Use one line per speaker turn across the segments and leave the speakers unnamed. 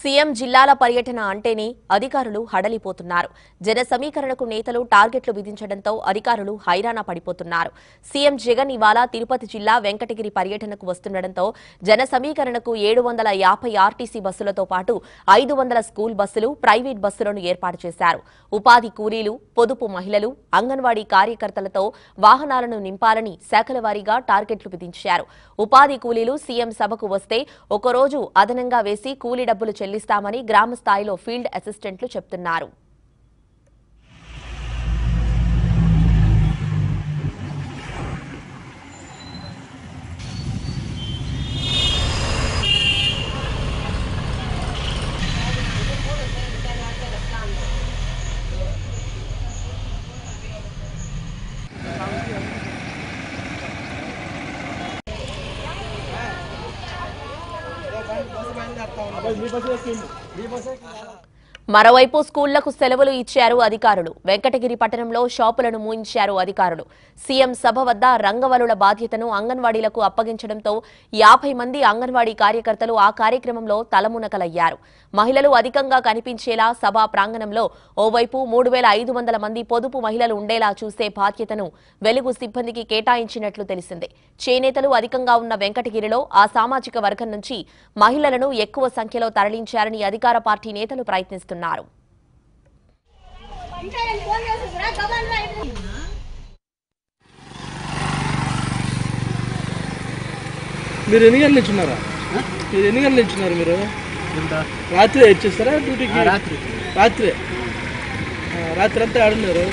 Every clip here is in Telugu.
సీఎం జిల్లాల పర్యటన అంటేనే అధికారులు హడలిపోతున్నారు జన సమీకరణకు నేతలు టార్గెట్లు విధించడంతో అధికారులు హైరాణ పడిపోతున్నారు సీఎం జగన్ ఇవాళ తిరుపతి జిల్లా వెంకటగిరి పర్యటనకు వస్తుండటంతో జన సమీకరణకు ఏడు వందల యాభై ఆర్టీసీ బస్సులతో పాటు ఐదు వందల స్కూల్ బస్సులు ప్రైవేట్ బస్సులను ఏర్పాటు చేశారు ఉపాధి కూలీలు పొదుపు మహిళలు అంగన్వాడీ కార్యకర్తలతో వాహనాలను నింపాలని శాఖల వారీగా టార్గెట్లు విధించారు ఉపాధి కూలీలు సీఎం సభకు వస్తే ఒకరోజు అదనంగా వేసి కూలీ డబ్బులు చెల్లిస్తామని గ్రామ స్థాయిలో ఫీల్డ్ అసిస్టెంట్లు చెప్తున్నారు మరోవైపు స్కూళ్లకు సెలవులు ఇచ్చారు అధికారులు వెంకటగిరి పట్టణంలో షాపులను మూయించారు అధికారులు సీఎం సభ వద్ద రంగవలుల బాధ్యతను అంగన్వాడీలకు అప్పగించడంతో యాభై మంది అంగన్వాడీ కార్యకర్తలు ఆ కార్యక్రమంలో తలమునకలయ్యారు మహిళలు అధికంగా కనిపించేలా సభా ప్రాంగణంలో ఓవైపు మూడు వేల ఐదు వందల మంది పొదుపు మహిళలు ఉండేలా చూసే బాధ్యతను వెలుగు సిబ్బందికి కేటాయించినట్లు తెలిసింది చేనేతలు అధికంగా ఉన్న వెంకటగిరిలో ఆ సామాజిక వర్గం నుంచి మహిళలను ఎక్కువ సంఖ్యలో తరలించారని అధికార పార్టీ నేతలు ప్రయత్నిస్తున్నారు
ఇంకా నేను ఫోన్ చేస్తున్నా గమన్ వైపు
మీరు ఎన్ని గంటలు ఇచ్చున్నారా మీరు ఎన్ని గంటలు ఇచ్చున్నారు మీరు రాత్రి ఇచ్చేస్తారా డ్యూటీకి
రాత్రి
రాత్రి ఆ, రాత్రి అంతా ఆడున్నారు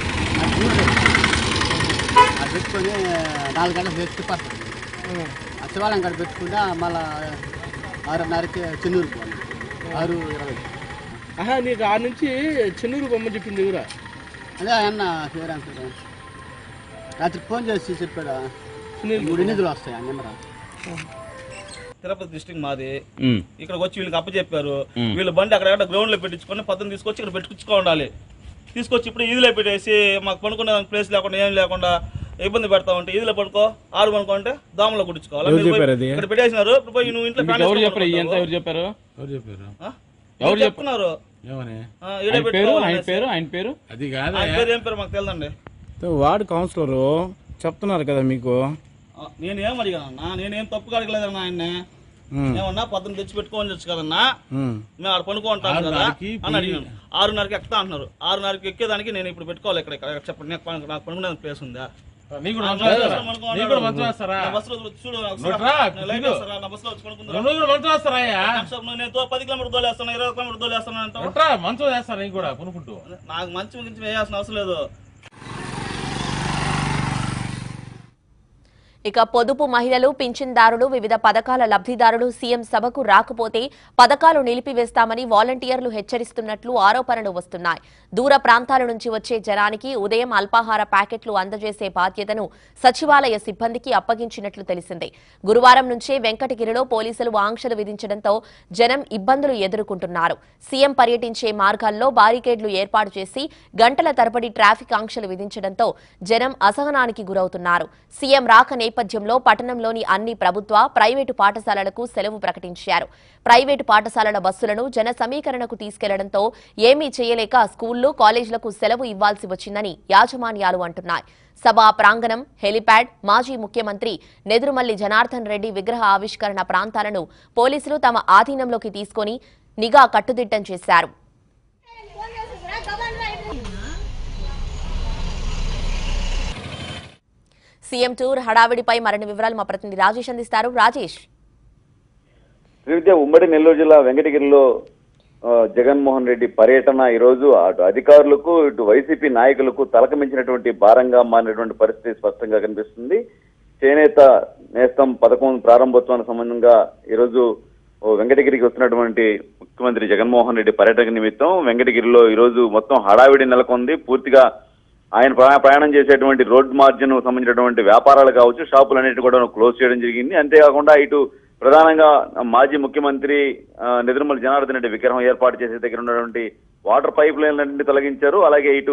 అది పెట్టుకొని నాలుగు గంటలకు పెట్టి పడతాం ఆ శివాలయం కాడ పెట్టుకుంటే మళ్ళా ఆరున్నరకి చెన్నూరు పోవాలి ఆరు ఇరవై
ఆహా నీకు ఆ నుంచి చెన్నూరు బొమ్మ చెప్పింది ఊరా
అదే అన్న శివరాంకర్ రాత్రి ఫోన్ చేసి చెప్పాడు
సునీల్
మూడు నిధులు వస్తాయి ఆ నెంబర్
తిరుపతి డిస్ట్రిక్ట్ మాది ఇక్కడికి వచ్చి వీళ్ళకి అప్పచెప్పారు వీళ్ళు బండి అక్కడ గ్రౌండ్ లో పెట్టించుకొని పద్దెని తీసుకొచ్చి ఇక్కడ పెట్టుకుచ్చుకో ఉండాలి తీసుకొచ్చి ఇప్పుడు ఈదిలో పెట్టేసి మాకు పనుకునే ప్లేస్ లేకుండా ఏం లేకుండా ఇబ్బంది పెడతా ఉంటే ఈదిలో పడుకో ఆడు పనుకుంటే దోమలో కుట్టించుకోవాలి మీరు పోయి ఇక్కడ పెట్టేసినారు ఇప్పుడు పోయి నువ్వు ఇంట్లో ఫ్యాన్
ఎవరు
వేసుకొని
చెప్పారు ఎంత
పడుకుంటావు.
ఎవరు చెప్పారు
ఎవరు చెప్పారు
ఆ? మీరు చెప్తున్నారు
ఏమని
ఆ, ఈడే
ఆయన పేరు
పెట్టుకోవాలి
ఆయన
అనేసి.
పేరు ఆయన పేరు
అది కాదు
ఆయన పేరు ఏం పేరు మాకు తెలియదండి
వార్డు కౌన్సిలరు చెప్తున్నారు కదా మీకు
ఆ, నేనేం అడిగానన్నా నేనేం తప్పుగా అడగలేదన్నా ఆయన్ని ఏమన్నా పొద్దున్న తెచ్చి పెట్టుకోని వచ్చు కదన్నా
ఉమ్.
మేము ఆడ పనుకుంటాం కదా
ఆరున్నరకి
అని అడిగాను ఆరున్నరకి ఎక్కుతా అంటున్నారు ఆరున్నరకి ఎక్కేదానికి నేను ఇప్పుడు పెట్టుకోవాలి ఇక్కడ ఇక్కడ చెప్పండి నాకు పనుకు- నాకు పనుకునే ప్లేస్ ఉందా
నీకు కూడా
ఆ,
మంచం వేస్తారా?
పనుకోమన్నాడు.
నీకు కూడా మంచం వేస్తారా
నా బస్సులో చూడు ఒకసారి
నోట్రా,
నా లైట్
దిగు.
వేస్తారా? నా బస్సులో వచ్చి పనుకుందురా?
రెండు రోజులు మంచం వేస్తారా అయ్యా?
నిమిషం నువ్వు నేను తో- పది కిలోమీటర్ దోలేస్తాను ఇరవై కిలోమీటర్ దోలేస్తాను అంటావు
నోట్రా, మంచం వేస్తారా నీకు కూడా కొనుక్కుంటూ
నాకు మంచి మంచి వేయాల్సిన అవసరం లేదు
ఇక పొదుపు మహిళలు పింఛన్దారులు వివిధ పథకాల లబ్ధిదారులు సీఎం సభకు రాకపోతే పథకాలు నిలిపివేస్తామని వాలంటీర్లు హెచ్చరిస్తున్నట్లు ఆరోపణలు వస్తున్నాయి దూర ప్రాంతాల నుంచి వచ్చే జనానికి ఉదయం అల్పాహార ప్యాకెట్లు అందజేసే బాధ్యతను సచివాలయ సిబ్బందికి అప్పగించినట్లు తెలిసింది గురువారం నుంచే వెంకటగిరిలో పోలీసులు ఆంక్షలు విధించడంతో జనం ఇబ్బందులు ఎదుర్కొంటున్నారు సీఎం పర్యటించే మార్గాల్లో బారికేడ్లు ఏర్పాటు చేసి గంటల తరబడి ట్రాఫిక్ ఆంక్షలు విధించడంతో జనం అసహనానికి గురవుతున్నారు సీఎం రాక నేపథ్యంలో పట్టణంలోని అన్ని ప్రభుత్వ ప్రైవేటు పాఠశాలలకు సెలవు ప్రకటించారు ప్రైవేటు పాఠశాలల బస్సులను జన సమీకరణకు తీసుకెళ్లడంతో ఏమీ చేయలేక స్కూళ్లు కాలేజీలకు సెలవు ఇవ్వాల్సి వచ్చిందని యాజమాన్యాలు అంటున్నాయి సభా ప్రాంగణం హెలిప్యాడ్ మాజీ ముఖ్యమంత్రి నెదురుమల్లి జనార్దన్ రెడ్డి విగ్రహ ఆవిష్కరణ ప్రాంతాలను పోలీసులు తమ ఆధీనంలోకి తీసుకొని నిఘా కట్టుదిట్టం చేశారు
నేను ఫోన్ చేస్తున్నా గమన్ వైపు
సీఎం టూర్ హడావిడిపై మరిన్ని వివరాలు మా ప్రతినిధి రాజేష్ అందిస్తారు రాజేష్
శ్రీవిద్య ఉమ్మడి నెల్లూరు జిల్లా వెంకటగిరిలో ఆ, జగన్మోహన్ రెడ్డి పర్యటన ఈ రోజు అటు అధికారులకు ఇటు వైసీపీ నాయకులకు తలకమించినటువంటి భారంగా మారినటువంటి పరిస్థితి స్పష్టంగా కనిపిస్తుంది చేనేత నేస్తం పథకం ప్రారంభోత్సవానికి సంబంధంగా ఈ రోజు ఓ వెంకటగిరికి వస్తున్నటువంటి ముఖ్యమంత్రి జగన్మోహన్ రెడ్డి పర్యటన నిమిత్తం వెంకటగిరిలో ఈ రోజు మొత్తం హడావిడి నెలకొంది పూర్తిగా ఆయన ప్రయా- ప్రయాణం చేసేటువంటి రోడ్ మార్జిన్ సంబంధించినటువంటి వ్యాపారాలు కావచ్చు షాపులన్నిటి కూడా క్లోజ్ చేయడం జరిగింది అంతేకాకుండా ఇటు ప్రధానంగా మాజీ ముఖ్యమంత్రి ఆ, నిద్రమల్లి జనార్దన్ రెడ్డి విగ్రహం ఏర్పాటు చేసే దగ్గర ఉన్నటువంటి వాటర్ పైప్ లైన్లన్నింటినీ తొలగించారు అలాగే ఇటు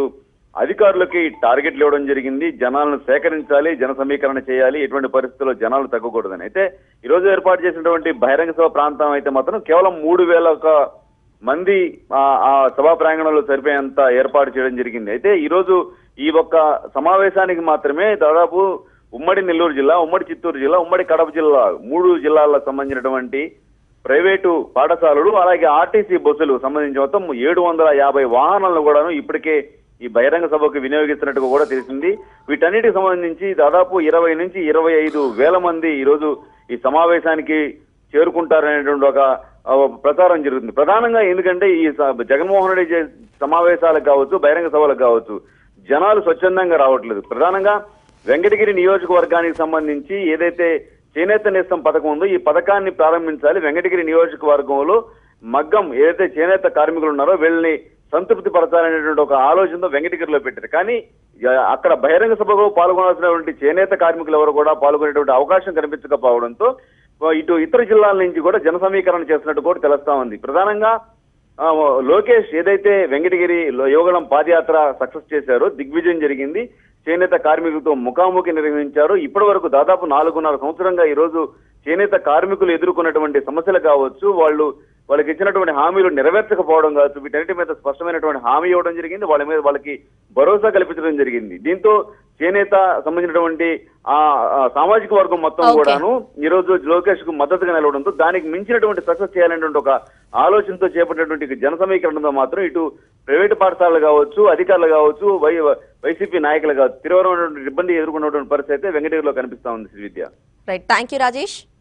అధికారులకి టార్గెట్లు ఇవ్వడం జరిగింది జనాలను సేకరించాలి జన సమీకరణ చేయాలి ఎటువంటి పరిస్థితుల్లో జనాలు తగ్గకూడదని అయితే ఈ రోజు ఏర్పాటు చేసినటువంటి బహిరంగ సభ ప్రాంతం అయితే మాత్రం కేవలం మూడు వేల ఒక మంది ఆ ఆ సభా ప్రాంగణంలో సరిపోయేంత ఏర్పాటు చేయడం జరిగింది అయితే ఈ రోజు ఈ ఒక్క సమావేశానికి మాత్రమే దాదాపు ఉమ్మడి నెల్లూరు జిల్లా ఉమ్మడి చిత్తూరు జిల్లా ఉమ్మడి కడప జిల్లా మూడు జిల్లాలకు సంబంధించినటువంటి ప్రైవేటు పాఠశాలలు అలాగే ఆర్టీసీ బస్సులు సంబంధించి మొత్తం ఏడు వందల యాభై వాహనాలను కూడాను ఇప్పటికే ఈ బహిరంగ సభకు వినియోగిస్తున్నట్టుగా కూడా తెలిసింది వీటన్నిటికి సంబంధించి దాదాపు ఇరవై నుంచి ఇరవై ఐదు వేల మంది ఈరోజు ఈ సమావేశానికి చేరుకుంటారనేటువంటి ఒక ఆ, ప్రచారం జరుగుతుంది ప్రధానంగా ఎందుకంటే ఈ స- జగన్మోహన్ రెడ్డి చే- సమావేశాలకు కావచ్చు బహిరంగ సభలకు కావచ్చు జనాలు స్వచ్ఛందంగా రావట్లేదు ప్రధానంగా వెంకటగిరి నియోజకవర్గానికి సంబంధించి ఏదైతే చేనేత నేస్తం పథకం ఉందో ఈ పథకాన్ని ప్రారంభించాలి వెంకటగిరి నియోజకవర్గంలో మగ్గం ఏదైతే చేనేత కార్మికులు ఉన్నారో వీళ్ళని సంతృప్తి పరచాలనేటువంటి ఒక ఆలోచనతో వెంకటగిరిలో పెట్టారు కానీ ఇక అక్కడ బహిరంగ సభకు పాల్గొనాల్సినటువంటి చేనేత కార్మికులు ఎవరు కూడా పాల్గొనేటువంటి అవకాశం కనిపించకపోవడంతో ఇటు ఇతర జిల్లాల నుంచి కూడా జన సమీకరణ చేస్తున్నట్టు కూడా తెలుస్తా ఉంది ప్రధానంగా ఆ, లోకేష్ ఏదైతే వెంకటగిరి లో- యోగళం పాదయాత్ర సక్సెస్ చేశారో దిగ్విజయం జరిగింది చేనేత కార్మికులతో ముఖాముఖి నిర్వహించారు ఇప్పటి వరకు దాదాపు నాలుగున్నర సంవత్సరంగా ఈ రోజు చేనేత కార్మికులు ఎదుర్కొన్నటువంటి సమస్యలు కావచ్చు వాళ్ళు వాళ్ళకి ఇచ్చినటువంటి హామీలు నెరవేర్చకపోవడం కావచ్చు వీటన్నిటి మీద స్పష్టమైనటువంటి హామీ ఇవ్వడం జరిగింది వాళ్ళ మీద వాళ్ళకి భరోసా కల్పించడం జరిగింది దీంతో చేనేత సంబంధించినటువంటి ఆ ఆ సామాజిక వర్గం మొత్తం
Okay.
కూడాను ఈ రోజు లోకేష్ కు మద్దతుగా నిలవడంతో దానికి మించినటువంటి సక్సెస్ చేయాలనేటువంటి ఒక ఆలోచనతో చేపట్టినటువంటి జన సమీకరణతో మాత్రం ఇటు ప్రైవేటు పాఠశాలలు కావచ్చు అధికారులు కావచ్చు వై వైసీపీ నాయకులు కావచ్చు తీవ్రమైనటువంటి ఇబ్బంది ఎదుర్కొన్నటువంటి పరిస్థితి అయితే వెంకటగిరిలో కనిపిస్తా ఉంది Shri Vidya
right thank you Rajesh